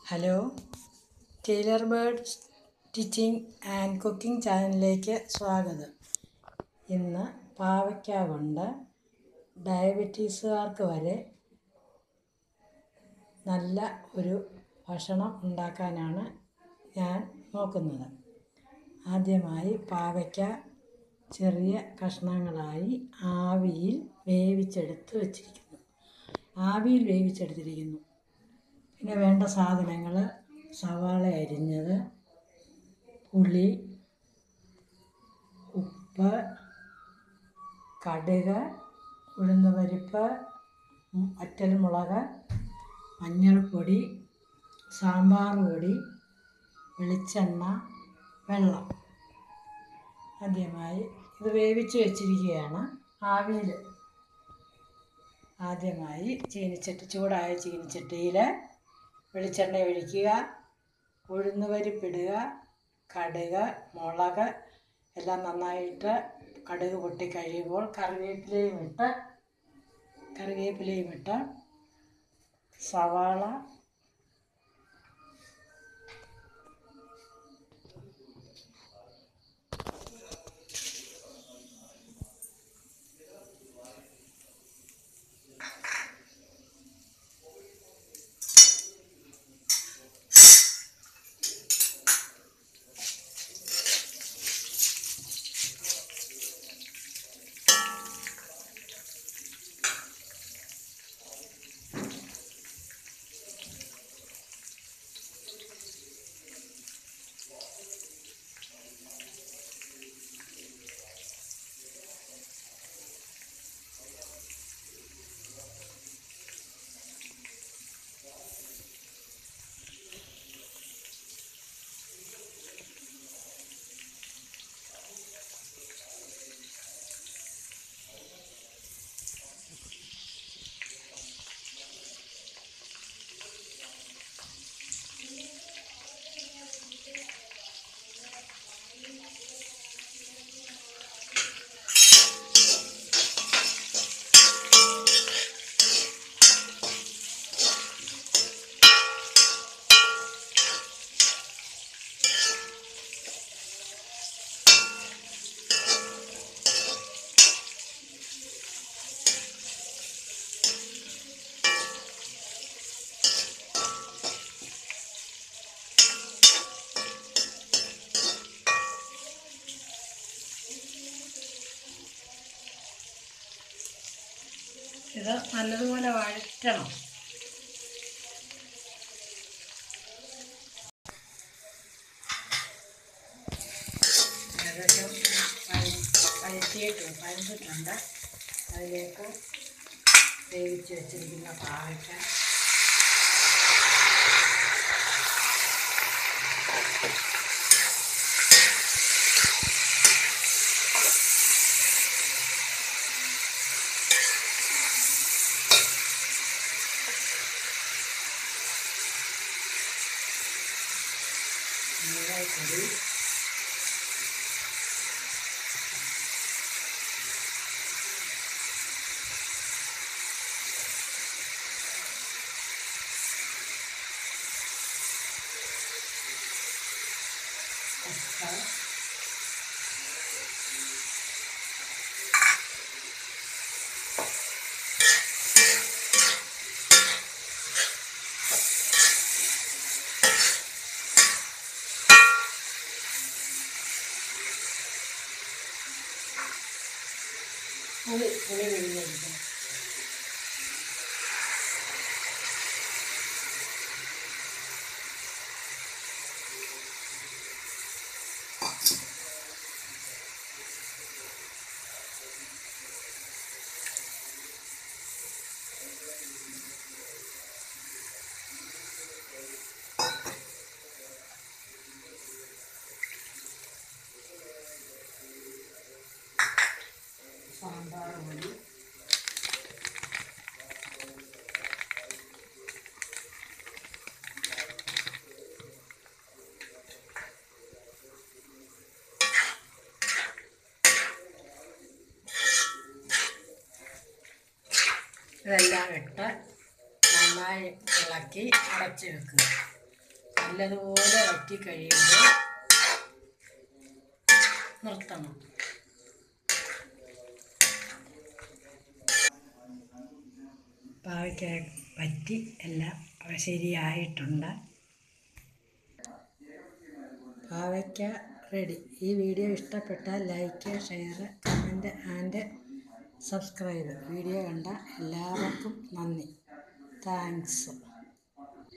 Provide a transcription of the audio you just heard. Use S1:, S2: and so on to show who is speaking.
S1: hello tailor bird stitching and cooking ചാനലിലേക്ക് സ്വാഗതം ഇന്ന് പാവയ്ക്ക കൊണ്ട് ഡയബറ്റീസുകാർക്ക് വരെ നല്ല ഒരു ഭക്ഷണം ഉണ്ടാക്കാനാണ് ഞാൻ നോക്കുന്നത് ആദ്യമായി പാവയ്ക്ക ചെറിയ കഷ്ണങ്ങളായി ആവിയിൽ വേവിച്ചെടുത്ത് വച്ചിരിക്കുന്നു ആവിയിൽ വേവിച്ചെടുത്തിരിക്കുന്നു പിന്നെ വേണ്ട സാധനങ്ങൾ സവാള അരിഞ്ഞത് പുളി ഉപ്പ് കടുക് ഉഴുന്ന് പരിപ്പ് വറ്റൽമുളക് മഞ്ഞൾപ്പൊടി സാമ്പാർ പൊടി വെളിച്ചെണ്ണ വെള്ളം ആദ്യമായി ഇത് വേവിച്ച് വെച്ചിരിക്കുകയാണ് ആവിയിൽ ആദ്യമായി ചീനിച്ചട്ടി ചൂടായ ചീനിച്ചട്ടിയിൽ വെളിച്ചെണ്ണ ഒഴിക്കുക ഉഴുന്ന് പരിപ്പിടുക കടുക് മുളക് എല്ലാം നന്നായിട്ട് കടുക് പൊട്ടി കഴിയുമ്പോൾ കറിവേപ്പിലയും ഇട്ട് കറിവേപ്പിലയും ഇട്ട് സവാള ഇത് നല്ലതുപോലെ വഴറ്റണം ഏകദേശം വഴറ്റിയിട്ടുണ്ട് വഴറ്റിട്ടുണ്ട് അതിലേക്ക് വേവിച്ച് വെച്ചിരിക്കുന്ന പാവയ്ക്ക പൊടി പച്ച പുളി പുളി പിഴിഞ്ഞെടുക്കണം സാമ്പാർ പൊടി ഇതെല്ലാം ഇട്ട് നന്നായി ഇളക്കി അടച്ച് വെക്കുക നല്ലതുപോലെ വറ്റി കഴിയുമ്പോൾ നിർത്തണം പാവയ്ക്ക വറ്റി എല്ലാം ശരിയായിട്ടുണ്ട് പാവയ്ക്ക റെഡി ഈ വീഡിയോ ഇഷ്ടപ്പെട്ടാൽ like share comment and subscribe video കണ്ട എല്ലാവർക്കും നന്ദി താങ്ക്സ്